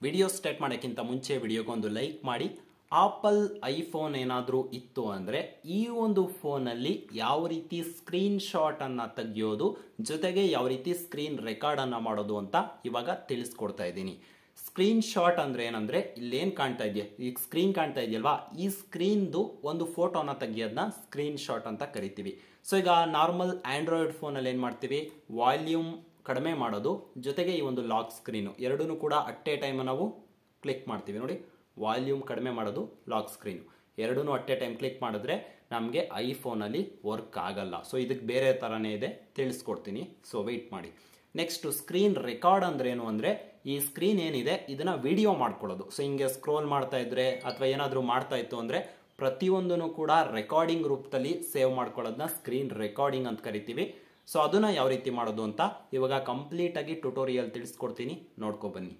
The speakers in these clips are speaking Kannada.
ವಿಡಿಯೋ ಸ್ಟಾರ್ಟ್ ಮಾಡೋಕ್ಕಿಂತ ಮುಂಚೆ ವಿಡಿಯೋಗೊಂದು ಲೈಕ್ ಮಾಡಿ ಆಪಲ್ ಐಫೋನ್ ಏನಾದರೂ ಇತ್ತು ಅಂದರೆ ಈ ಒಂದು ಫೋನಲ್ಲಿ ಯಾವ ರೀತಿ ಸ್ಕ್ರೀನ್ ಶಾಟನ್ನು ತೆಗೆಯೋದು ಜೊತೆಗೆ ಯಾವ ರೀತಿ ಸ್ಕ್ರೀನ್ ರೆಕಾರ್ಡನ್ನು ಮಾಡೋದು ಅಂತ ಇವಾಗ ತಿಳಿಸ್ಕೊಡ್ತಾ ಇದ್ದೀನಿ ಸ್ಕ್ರೀನ್ ಶಾಟ್ ಅಂದರೆ ಏನಂದರೆ ಇಲ್ಲೇನು ಕಾಣ್ತಾ ಇದೆಯಾ ಈಗ ಸ್ಕ್ರೀನ್ ಕಾಣ್ತಾ ಇದೆಯಲ್ವಾ ಈ ಸ್ಕ್ರೀನ್ದು ಒಂದು ಫೋಟೋನ ತೆಗಿಯೋದನ್ನ ಸ್ಕ್ರೀನ್ ಶಾಟ್ ಅಂತ ಕರಿತೀವಿ ಸೊ ಈಗ ನಾರ್ಮಲ್ ಆಂಡ್ರಾಯ್ಡ್ ಫೋನಲ್ಲಿ ಏನು ಮಾಡ್ತೀವಿ ವಾಲ್ಯೂಮ್ ಕಡಿಮೆ ಮಾಡೋದು ಜೊತೆಗೆ ಈ ಒಂದು ಲಾಕ್ ಸ್ಕ್ರೀನು ಎರಡೂ ಕೂಡ ಅಟ್ ಎ ಟೈಮ್ ನಾವು ಕ್ಲಿಕ್ ಮಾಡ್ತೀವಿ ನೋಡಿ ವಾಲ್ಯೂಮ್ ಕಡಿಮೆ ಮಾಡೋದು ಲಾಕ್ ಸ್ಕ್ರೀನು ಎರಡೂ ಅಟ್ ಎ ಟೈಮ್ ಕ್ಲಿಕ್ ಮಾಡಿದ್ರೆ ನಮಗೆ ಐಫೋನಲ್ಲಿ ವರ್ಕ್ ಆಗಲ್ಲ ಸೊ ಇದಕ್ಕೆ ಬೇರೆ ಥರನೇ ಇದೆ ತಿಳಿಸ್ಕೊಡ್ತೀನಿ ಸೊ ವೆಯ್ಟ್ ಮಾಡಿ ನೆಕ್ಸ್ಟ್ ಸ್ಕ್ರೀನ್ ರೆಕಾರ್ಡ್ ಅಂದ್ರೆ ಏನು ಅಂದರೆ ಈ ಸ್ಕ್ರೀನ್ ಏನಿದೆ ಇದನ್ನ ವಿಡಿಯೋ ಮಾಡ್ಕೊಳ್ಳೋದು ಸೊ ಹಿಂಗೆ ಸ್ಕ್ರೋಲ್ ಮಾಡ್ತಾ ಇದ್ರೆ ಅಥವಾ ಏನಾದರೂ ಮಾಡ್ತಾ ಇತ್ತು ಅಂದರೆ ಪ್ರತಿಯೊಂದನ್ನು ಕೂಡ ರೆಕಾರ್ಡಿಂಗ್ ರೂಪದಲ್ಲಿ ಸೇವ್ ಮಾಡ್ಕೊಳ್ಳೋದನ್ನ ಸ್ಕ್ರೀನ್ ರೆಕಾರ್ಡಿಂಗ್ ಅಂತ ಕರಿತೀವಿ ಸೊ ಅದನ್ನ ಯಾವ ರೀತಿ ಮಾಡೋದು ಅಂತ ಇವಾಗ ಕಂಪ್ಲೀಟ್ ಆಗಿ ಟ್ಯುಟೋರಿಯಲ್ ತಿಳಿಸ್ಕೊಡ್ತೀನಿ ನೋಡ್ಕೊ ಬನ್ನಿ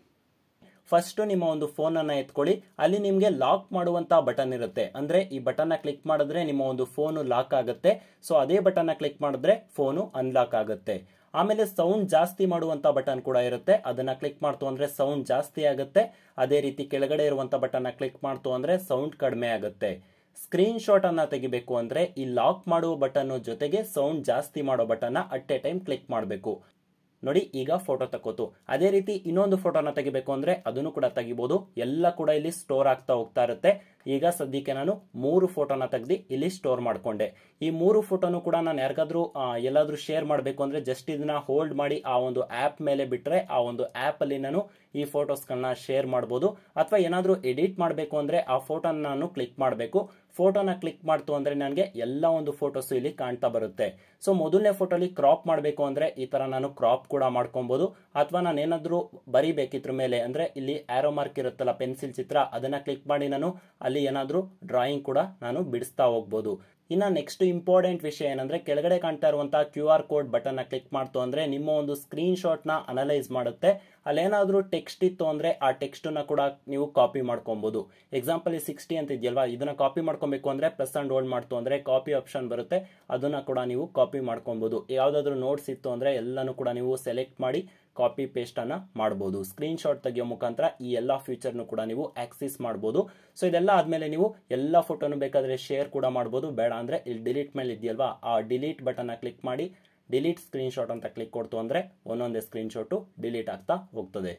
ಫಸ್ಟ್ ನಿಮ್ಮ ಒಂದು ಫೋನ್ ಅನ್ನ ಎತ್ಕೊಳ್ಳಿ ಅಲ್ಲಿ ನಿಮಗೆ ಲಾಕ್ ಮಾಡುವಂತ ಬಟನ್ ಇರುತ್ತೆ ಅಂದ್ರೆ ಈ ಬಟನ್ ಕ್ಲಿಕ್ ಮಾಡಿದ್ರೆ ನಿಮ್ಮ ಒಂದು ಫೋನ್ ಲಾಕ್ ಆಗುತ್ತೆ ಸೊ ಅದೇ ಬಟನ್ ಕ್ಲಿಕ್ ಮಾಡಿದ್ರೆ ಫೋನು ಅನ್ಲಾಕ್ ಆಗುತ್ತೆ ಆಮೇಲೆ ಸೌಂಡ್ ಜಾಸ್ತಿ ಮಾಡುವಂತ ಬಟನ್ ಕೂಡ ಇರುತ್ತೆ ಅದನ್ನ ಕ್ಲಿಕ್ ಮಾಡ್ತು ಅಂದ್ರೆ ಸೌಂಡ್ ಜಾಸ್ತಿ ಆಗುತ್ತೆ ಅದೇ ರೀತಿ ಕೆಳಗಡೆ ಇರುವಂತ ಬಟನ್ ಕ್ಲಿಕ್ ಮಾಡ್ತು ಅಂದ್ರೆ ಸೌಂಡ್ ಕಡಿಮೆ ಆಗುತ್ತೆ ಸ್ಕ್ರೀನ್ ಶಾಟ್ ಅನ್ನ ತೆಗಿಬೇಕು ಅಂದ್ರೆ ಈ ಲಾಕ್ ಮಾಡುವ ಬಟನ್ ಜೊತೆಗೆ ಸೌಂಡ್ ಜಾಸ್ತಿ ಮಾಡೋ button at a time click ಮಾಡಬೇಕು ನೋಡಿ ಈಗ ಫೋಟೋ ತಕ್ಕೋತು ಅದೇ ರೀತಿ ಇನ್ನೊಂದು ಫೋಟೋನ ತೆಗಿಬೇಕು ಅಂದ್ರೆ ಅದನ್ನು ಕೂಡ ತೆಗಿಬಹುದು ಎಲ್ಲ ಕೂಡ ಇಲ್ಲಿ ಸ್ಟೋರ್ ಆಗ್ತಾ ಹೋಗ್ತಾ ಇರುತ್ತೆ ಈಗ ಸದ್ಯಕ್ಕೆ ನಾನು ಮೂರು ಫೋಟೋನ ತೆಗೆದು ಇಲ್ಲಿ ಸ್ಟೋರ್ ಮಾಡ್ಕೊಂಡೆ ಈ ಮೂರು ಫೋಟೋನು ಕೂಡ ನಾನು ಯಾರಿಗಾದ್ರೂ ಎಲ್ಲಾದ್ರೂ ಶೇರ್ ಮಾಡಬೇಕು ಅಂದ್ರೆ ಜಸ್ಟ್ ಇದನ್ನ ಹೋಲ್ಡ್ ಮಾಡಿ ಆ ಒಂದು ಆಪ್ ಮೇಲೆ ಬಿಟ್ರೆ ಆ ಒಂದು ಆಪ್ ಅಲ್ಲಿ ನಾನು ಈ ಫೋಟೋಸ್ಗಳನ್ನ ಶೇರ್ ಮಾಡ್ಬೋದು ಅಥವಾ ಏನಾದ್ರೂ ಎಡಿಟ್ ಮಾಡಬೇಕು ಅಂದ್ರೆ ಆ ಫೋಟೋನ ನಾನು ಕ್ಲಿಕ್ ಮಾಡಬೇಕು ಫೋಟೋನ ಕ್ಲಿಕ್ ಮಾಡ್ತು ಅಂದ್ರೆ ನನಗೆ ಎಲ್ಲ ಒಂದು ಫೋಟೋಸ್ ಇಲ್ಲಿ ಕಾಣ್ತಾ ಬರುತ್ತೆ ಸೊ ಮೊದಲನೇ ಫೋಟೋಲಿ ಕ್ರಾಪ್ ಮಾಡಬೇಕು ಅಂದ್ರೆ ಈ ತರ ನಾನು ಕ್ರಾಪ್ ಕೂಡ ಮಾಡ್ಕೊಬಹುದು ಅಥವಾ ನಾನು ಏನಾದ್ರೂ ಬರಿಬೇಕಿದ್ರ ಮೇಲೆ ಅಂದ್ರೆ ಇಲ್ಲಿ ಆರೋ ಮಾರ್ಕ್ ಇರುತ್ತಲ್ಲ ಪೆನ್ಸಿಲ್ ಚಿತ್ರ ಅದನ್ನ ಕ್ಲಿಕ್ ಮಾಡಿ ನಾನು ಅಲ್ಲಿ ಏನಾದ್ರೂ ಡ್ರಾಯಿಂಗ್ ಕೂಡ ನಾನು ಬಿಡಿಸ್ತಾ ಹೋಗ್ಬೋದು ಇನ್ನ ನೆಕ್ಸ್ಟ್ ಇಂಪಾರ್ಟೆಂಟ್ ವಿಷಯ ಏನಂದ್ರೆ ಕೆಳಗಡೆ ಕಾಣ್ತಾ ಇರುವಂತಹ Q R code button click ಮಾಡ್ತು ಅಂದ್ರೆ ನಿಮ್ಮ ಒಂದು ಸ್ಕ್ರೀನ್ ಶಾಟ್ ನ ಅನಲೈಸ್ ಮಾಡುತ್ತೆ ಅಲ್ಲೇನಾದ್ರೂ ಟೆಕ್ಸ್ಟ್ ಇತ್ತು ಅಂದ್ರೆ ಆ ಟೆಕ್ಸ್ಟ್ ನ ಕೂಡ ನೀವು ಕಾಪಿ ಮಾಡ್ಕೊಬಹುದು ಎಕ್ಸಾಂಪಲ್ ಸಿಕ್ಸ್ಟಿ ಅಂತ ಇದೆಯಲ್ವಾ ಇದನ್ನ ಕಾಪಿ ಮಾಡ್ಕೊಬೇಕು ಅಂದ್ರೆ ಪ್ಲಸ್ ಅಂಡ್ ಹೋಲ್ಡ್ ಮಾಡ್ತು ಅಂದ್ರೆ ಕಾಪಿ ಆಪ್ಷನ್ ಬರುತ್ತೆ ಅದನ್ನ ಕೂಡ ನೀವು ಕಾಪಿ ಮಾಡ್ಕೊಬಹುದು ಯಾವ್ದಾದ್ರು ನೋಟ್ಸ್ ಇತ್ತು ಅಂದ್ರೆ ಎಲ್ಲಾನು ಕೂಡ ನೀವು ಸೆಲೆಕ್ಟ್ ಮಾಡಿ ಕಾಪಿ ಪೇಸ್ಟ್ ಅನ್ನ ಮಾಡಬಹುದು ಸ್ಕ್ರೀನ್ ಶಾಟ್ ತೆಗೆಯೋ ಮುಖಾಂತರ ಈ ಎಲ್ಲಾ ಫ್ಯೂಚರ್ನು ಕೂಡ ನೀವು ಆಕ್ಸಿಸ್ ಮಾಡಬಹುದು ಸೊ ಇದೆಲ್ಲ ಆದ್ಮೇಲೆ ನೀವು ಎಲ್ಲಾ ಫೋಟೋನು ಬೇಕಾದ್ರೆ ಶೇರ್ ಕೂಡ ಮಾಡಬಹುದು ಬೇಡ ಅಂದ್ರೆ ಇಲ್ಲಿ ಡಿಲೀಟ್ ಮೇಲೆ ಇದೆಯಲ್ವಾ ಆ ಡಿಲೀಟ್ ಬಟನ್ ಕ್ಲಿಕ್ ಮಾಡಿ ಡಿಲೀಟ್ ಸ್ಕ್ರೀನ್ ಶಾಟ್ ಅಂತ ಕ್ಲಿಕ್ ಕೊಡ್ತು ಅಂದ್ರೆ ಒಂದೊಂದೇ ಸ್ಕ್ರೀನ್ ಶಾಟು ಡಿಲೀಟ್ ಆಗ್ತಾ ಹೋಗ್ತದೆ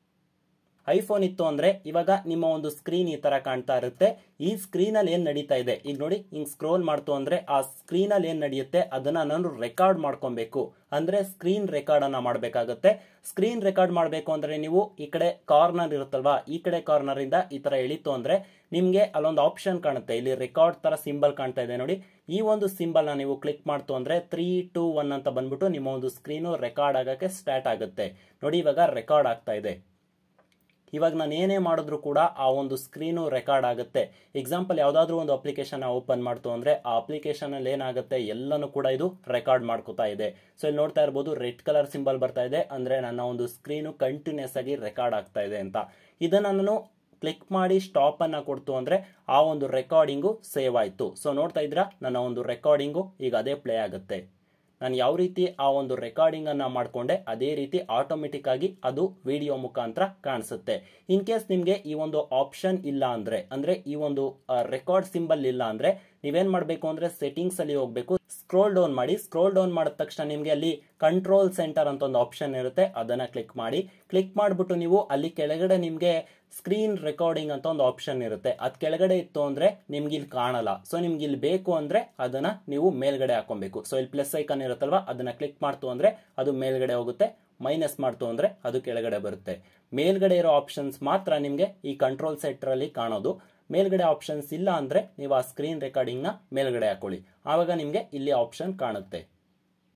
ಐಫೋನ್ ಇತ್ತು ಅಂದ್ರೆ ಇವಾಗ ನಿಮ್ಮ ಒಂದು ಸ್ಕ್ರೀನ್ ಈ ತರ ಕಾಣ್ತಾ ಇರುತ್ತೆ ಈ ಸ್ಕ್ರೀನ್ ಅಲ್ಲಿ ಏನ್ ನಡೀತಾ ಇದೆ ಈಗ ನೋಡಿ ಹಿಂಗ್ ಸ್ಕ್ರೋಲ್ ಮಾಡ್ತು ಅಂದ್ರೆ ಆ ಸ್ಕ್ರೀನ್ ಅಲ್ಲಿ ಏನ್ ನಡೆಯುತ್ತೆ ಅದನ್ನ ನಾನು ರೆಕಾರ್ಡ್ ಮಾಡ್ಕೊಬೇಕು ಅಂದ್ರೆ ಸ್ಕ್ರೀನ್ ರೆಕಾರ್ಡ್ ಅನ್ನ ಮಾಡ್ಬೇಕಾಗತ್ತೆ ಸ್ಕ್ರೀನ್ ರೆಕಾರ್ಡ್ ಮಾಡ್ಬೇಕು ಅಂದ್ರೆ ನೀವು ಈ ಕಡೆ ಕಾರ್ನರ್ ಇರುತ್ತಲ್ವಾ ಈ ಕಡೆ ಕಾರ್ನರ್ ಇಂದ ಈ ತರ ಎಳಿತು ಅಂದ್ರೆ ನಿಮ್ಗೆ ಅಲ್ಲೊಂದು ಆಪ್ಷನ್ ಕಾಣುತ್ತೆ ಇಲ್ಲಿ ರೆಕಾರ್ಡ್ ತರ ಸಿಂಬಲ್ ಕಾಣ್ತಾ ಇದೆ ನೋಡಿ ಈ ಒಂದು ಸಿಂಬಲ್ ನ ನೀವು ಕ್ಲಿಕ್ ಮಾಡ್ತು ಅಂದ್ರೆ ತ್ರೀ ಟೂ ಒನ್ ಅಂತ ಬಂದ್ಬಿಟ್ಟು ನಿಮ್ಮ ಒಂದು ಸ್ಕ್ರೀನು ರೆಕಾರ್ಡ್ ಆಗಕ್ಕೆ ಸ್ಟಾರ್ಟ್ ಆಗುತ್ತೆ ನೋಡಿ ಇವಾಗ ರೆಕಾರ್ಡ್ ಆಗ್ತಾ ಇದೆ ಇವಾಗ ನಾನು ಏನೇ ಮಾಡಿದ್ರು ಕೂಡ ಆ ಒಂದು ಸ್ಕ್ರೀನು ರೆಕಾರ್ಡ್ ಆಗುತ್ತೆ ಎಕ್ಸಾಂಪಲ್ ಯಾವುದಾದ್ರೂ ಒಂದು ಅಪ್ಲಿಕೇಶನ್ ಓಪನ್ ಮಾಡ್ತು ಅಂದ್ರೆ ಆ ಅಪ್ಲಿಕೇಶನ್ ಅಲ್ಲಿ ಏನಾಗುತ್ತೆ ಎಲ್ಲನೂ ಕೂಡ ಇದು ರೆಕಾರ್ಡ್ ಮಾಡ್ಕೋತಾ ಇದೆ ಸೊ ಇಲ್ಲಿ ನೋಡ್ತಾ ಇರ್ಬೋದು ರೆಡ್ ಕಲರ್ ಸಿಂಬಲ್ ಬರ್ತಾ ಇದೆ ಅಂದ್ರೆ ನನ್ನ ಒಂದು ಸ್ಕ್ರೀನು ಕಂಟಿನ್ಯೂಸ್ ಆಗಿ ರೆಕಾರ್ಡ್ ಆಗ್ತಾ ಇದೆ ಅಂತ ಇದನ್ನ ನಾನು ಕ್ಲಿಕ್ ಮಾಡಿ ಸ್ಟಾಪ್ ಅನ್ನ ಕೊಡ್ತು ಅಂದ್ರೆ ಆ ಒಂದು ರೆಕಾರ್ಡಿಂಗು ಸೇವ್ ಆಯ್ತು ಸೊ ನೋಡ್ತಾ ಇದ್ರ ನನ್ನ ಒಂದು ರೆಕಾರ್ಡಿಂಗು ಈಗ ಅದೇ ಪ್ಲೇ ಆಗುತ್ತೆ ನಾನು ಯಾವ ರೀತಿ ಆ ಒಂದು ರೆಕಾರ್ಡಿಂಗ್ ಅನ್ನ ಮಾಡ್ಕೊಂಡೆ ಅದೇ ರೀತಿ ಆಟೋಮೆಟಿಕ್ ಆಗಿ ಅದು ವಿಡಿಯೋ ಮುಖಾಂತರ ಕಾಣಿಸುತ್ತೆ ಇನ್ ಕೇಸ್ ನಿಮ್ಗೆ ಈ ಒಂದು ಆಪ್ಷನ್ ಇಲ್ಲ ಅಂದ್ರೆ ಅಂದ್ರೆ ಈ ಒಂದು ರೆಕಾರ್ಡ್ ಸಿಂಬಲ್ ಇಲ್ಲ ಅಂದ್ರೆ ನೀವೇನ್ ಮಾಡ್ಬೇಕು ಅಂದ್ರೆ ಸೆಟ್ಟಿಂಗ್ಸ್ ಅಲ್ಲಿ ಹೋಗ್ಬೇಕು ಸ್ಕ್ರೋಲ್ ಡೌನ್ ಮಾಡಿ ಸ್ಕ್ರೋಲ್ ಡೌನ್ ಮಾಡಿದ ತಕ್ಷಣ ನಿಮ್ಗೆ ಅಲ್ಲಿ ಕಂಟ್ರೋಲ್ ಸೆಂಟರ್ ಅಂತ ಒಂದು ಆಪ್ಷನ್ ಇರುತ್ತೆ ಅದನ್ನ ಕ್ಲಿಕ್ ಮಾಡಿ ಕ್ಲಿಕ್ ಮಾಡ್ಬಿಟ್ಟು ನೀವು ಅಲ್ಲಿ ಕೆಳಗಡೆ ನಿಮ್ಗೆ ಸ್ಕ್ರೀನ್ ರೆಕಾರ್ಡಿಂಗ್ ಅಂತ ಒಂದು ಆಪ್ಷನ್ ಇರುತ್ತೆ ಅದ್ ಕೆಳಗಡೆ ಇತ್ತು ಅಂದ್ರೆ ನಿಮ್ಗೆ ಇಲ್ಲಿ ಕಾಣಲ್ಲ ಸೊ ನಿಮ್ಗೆ ಇಲ್ಲಿ ಬೇಕು ಅಂದ್ರೆ ಅದನ್ನ ನೀವು ಮೇಲ್ಗಡೆ ಹಾಕೊಬೇಕು ಸೊ ಇಲ್ಲಿ ಪ್ಲಸ್ ಐಕನ್ ಇರುತ್ತಲ್ವಾ ಅದನ್ನ ಕ್ಲಿಕ್ ಮಾಡ್ತು ಅಂದ್ರೆ ಅದು ಮೇಲ್ಗಡೆ ಹೋಗುತ್ತೆ ಮೈನಸ್ ಮಾಡ್ತು ಅಂದ್ರೆ ಅದು ಕೆಳಗಡೆ ಬರುತ್ತೆ ಮೇಲ್ಗಡೆ ಇರೋ ಆಪ್ಷನ್ಸ್ ಮಾತ್ರ ನಿಮ್ಗೆ ಈ ಕಂಟ್ರೋಲ್ ಸೆಂಟರ್ ಅಲ್ಲಿ ಕಾಣೋದು ಮೇಲ್ಗಡೆ ಆಪ್ಷನ್ಸ್ ಇಲ್ಲ ಅಂದ್ರೆ ನೀವು ಆ ಸ್ಕ್ರೀನ್ ರೆಕಾರ್ಡಿಂಗ್ ನ ಮೇಲ್ಗಡೆ ಹಾಕೊಳ್ಳಿ ಆವಾಗ ನಿಮ್ಗೆ ಇಲ್ಲಿ ಆಪ್ಷನ್ ಕಾಣುತ್ತೆ